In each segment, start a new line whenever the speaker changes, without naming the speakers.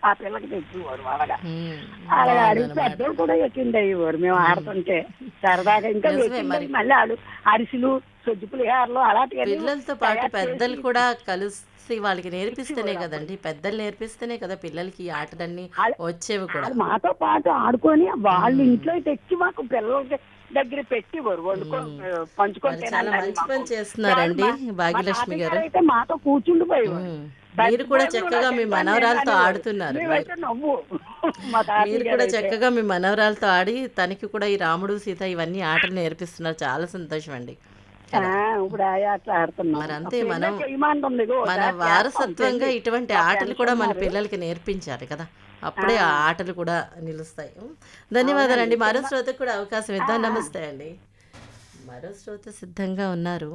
ఆ పిల్లకి తెచ్చేవారు అలాగా
ఉమ్,
అలాగా అడిగి
బాగుందన్నమాట.
పెద్దలు కూడా ఎక్కిండి అయ్యేవారు మేము ఆడుతుంటే సరదాగా ఇంకా
నిజమే
ఎక్కిండి
మరి.
మళ్ళీ ఆడు అరిసెలు సొజ్జు పులిహారలు అలాంటివి
పిల్లలతో పాటు పెద్దలు కూడా కలిసి వాళ్ళకి నేర్పిస్తేనే కదండి పెద్దలు నేర్పిస్తేనే కదా పిల్లలకి ఈ ఆటలన్నీ వచ్చేవి కూడా
వాళ్ళు మాతో పాటు ఆడుకొని వాళ్ళు ఇంట్లో తెచ్చి మాకు పిల్లల దగ్గర పెట్టివారు వండుకో పంచుకొని
మరి చాలా
తినాలి
మంచి పని చేస్తున్నారండి భాగ్యలక్ష్మి గారు
అయితే మాతో కూర్చుండిపోయేవారు
ఉమ్, మీరు కూడా చక్కగా మీ మనవరాలతో ఆడుతున్నారు
మేమైతే నవ్వు మా తాతయ్య
మీరు కూడా చక్కగా మీ మనవరాలతో ఆడి తనకి కూడా ఈ రాముడు సీత ఇవన్నీ ఆటలు నేర్పిస్తున్నారు చాలా సంతోషం అండి
ఆ, ఇప్పుడు ఆయా అట్లా ఆడుతున్నాం
మరి అంతే మనం
చేయమంటుంది ఇగో,
మన
ఒకసారి
వారసత్వంగా
చేస్తాం
ఇటువంటి ఆటలు కూడా మన పిల్లలకి నేర్పించాలి కదా అప్పుడే ఆ ఆటలు కూడా నిలుస్తాయి ధన్యవాదాలండి మరో శ్రోతకు కూడా అవకాశం ఇద్దాం నమస్తే అండి మరో శ్రోత సిద్ధంగా ఉన్నారు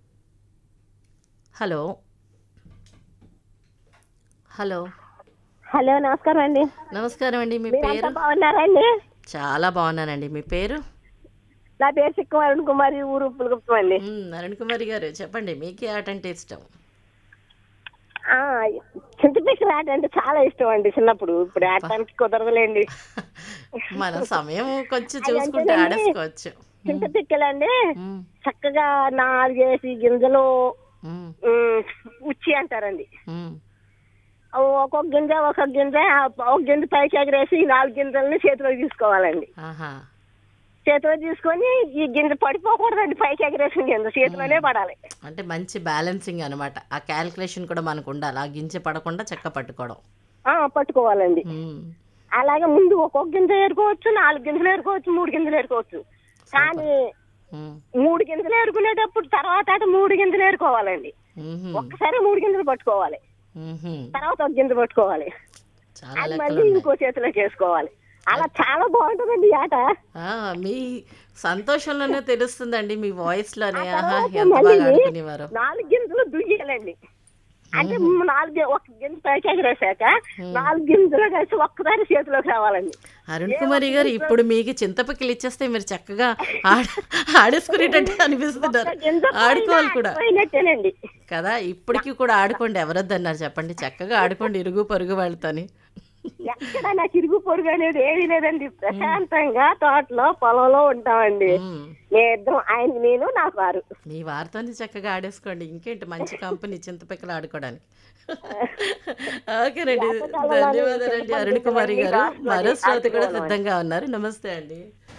హలో హలో
హలో నమస్కారం అండి
నమస్కారం అండి మీ
మీరంతా
పేరు
బాగున్నారండి
చాలా బాగున్నానండి మీ పేరు
నా పేరు చిక్కం అరుణ్ కుమారి ఊరు పులగుప్తం అండి
మ్, అరుణ్ కుమారి గారు చెప్పండి మీకే ఆట అంటే ఇష్టం
ఆ, చింతపిక్కల ఆట అంటే చాలా ఇష్టం అండి చిన్నప్పుడు ఇప్పుడు ఆడటానికి కుదరదులేండి
మన సమయం కొంచెం చూసుకుంటే ఆడేసుకోవచ్చు
చింతపిక్కలు అండి
మ్,
చక్కగా నాలుగేసి గింజలు
మ్,
ఉమ్, ఉచ్చి అంటారండి
మ్.
ఒక్కొక్క గింజ ఒక్కొక్క గింజ ఒక గింజ పైకి ఎగరేసి ఈ నాలుగు గింజల్ని చేతిలో తీసుకోవాలండి
ఆహా
చేతిలో తీసుకొని ఈ గింజ పడిపోకూడదండి పైకి ఎగరేసిన గింజ చేతిలోనే పడాలి
అంటే మంచి బ్యాలెన్సింగ్ అనమాట ఆ క్యాల్కులేషన్ కూడా మనకు ఉండాలి ఆ గింజ పడకుండా చెక్క పట్టుకోవడం
ఆ, పట్టుకోవాలండి
మ్,
అలాగే ముందు ఒక్కొక్క గింజ ఏరుకోవచ్చు నాలుగు గింజలు ఏరుకోవచ్చు మూడు గింజలు ఏరుకోవచ్చు కానీ
మ్,
మూడు గింజలు ఏరుకునేటప్పుడు తర్వాత అటు మూడు గింజలు ఏరుకోవాలండి
మ్హూ,
ఒక్కసారి మూడు గింజలు పట్టుకోవాలి
మ్హూ.
తర్వాత ఒక గింజ పట్టుకోవాలి
చాలా
అది
లెక్కలు
మళ్ళీ
ఉన్నాయి
ఇంకో చేతిలోకి వేసుకోవాలి అలా చాలా బాగుంటుందండి ఈ ఆట
ఆ, మీ సంతోషంలోనే తెలుస్తుందండి మీ వాయిస్ లోనే ఆహా
తర్వాత
ఎంత బాగా
మళ్ళీ
ఆడుకునేవారు
నాలుగు గింజలు దుయ్యాలండి అంటే నాలుగు గి- ఒక గింజ పైకి ఎగరేసాక నాలుగు గింజలు కలిసి ఒక్కసారి చేతిలోకి రావాలండి
అరుణ్ కుమారి గారు ఇప్పుడు మీకు చింతపక్కలు ఇచ్చేస్తే మీరు చక్కగా ఆడ ఆడేసుకునేటట్టు అనిపిస్తున్నారు
గింజ
ఆడుకోవాలి కూడా
పోయినట్టేనండి
కదా ఇప్పటికీ కూడా ఆడుకోండి ఎవరొద్దన్నారు చెప్పండి చక్కగా ఆడుకోండి ఇరుగు పొరుగు వాళ్ళతోని
ఎక్కడ నాకు ఇరుగు పొరుగు అనేది ఏమీ లేదండి ప్రశాంతంగా తోటలో పొలంలో ఉంటామండి
మ్,
మేమిద్దరం ఆయన నేను నా వారు
మీ వారితోని చక్కగా ఆడేసుకోండి ఇంకేంటి మంచి కంపెనీ చింతపిక్కలు ఆడుకోవడానికి ఓకేనండి ధన్యవాదాలండి అరుణ్ కుమారి గారు మరో శ్రోత కూడా సిద్ధంగా ఉన్నారు నమస్తే అండి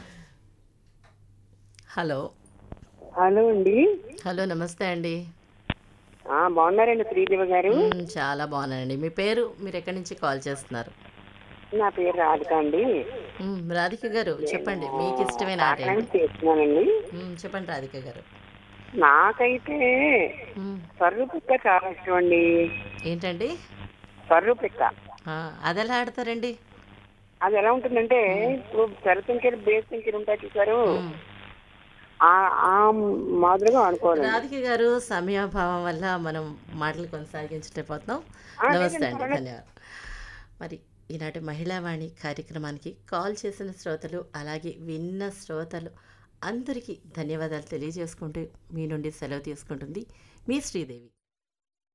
హలో
హలో అండి
హలో నమస్తే అండి
ఆ, బాగున్నారండి శ్రీదేవి గారు
మ్, చాలా బాగున్నానండి మీ పేరు మీరు ఎక్కడి నుంచి కాల్ చేస్తున్నారు
నా పేరు రాధిక అండి
మ్, రాధిక గారు చెప్పండి మీకు ఇష్టమైన ఆట ఏంటి
చేస్తున్నానండి
మ్, చెప్పండి రాధిక గారు
నాకైతే
మ్,
సర్రు పిక్క చాలా ఇష్టం అండి
ఏంటండి
సర్రు పిక్క
ఆ, అది ఎలా ఆడతారండి
అది ఎలా ఉంటుందంటే ఇప్పుడు సరసంకెలు బేస్ సంఖ్యలు ఉంటాయి చూసారు
మ్.
ఆ- ఆ మాదిరిగా ఆడుకోవాలి
రాధిక గారు సమయాభావం వల్ల మనం మాటలు కొనసాగించలేకపోతున్నాం నమస్తే అండి ధన్యవాదాలు మరి ఈనాటి మహిళావాణి కార్యక్రమానికి కాల్ చేసిన శ్రోతలు అలాగే విన్న శ్రోతలు అందరికీ ధన్యవాదాలు తెలియజేసుకుంటూ మీ నుండి సెలవు తీసుకుంటుంది మీ శ్రీదేవి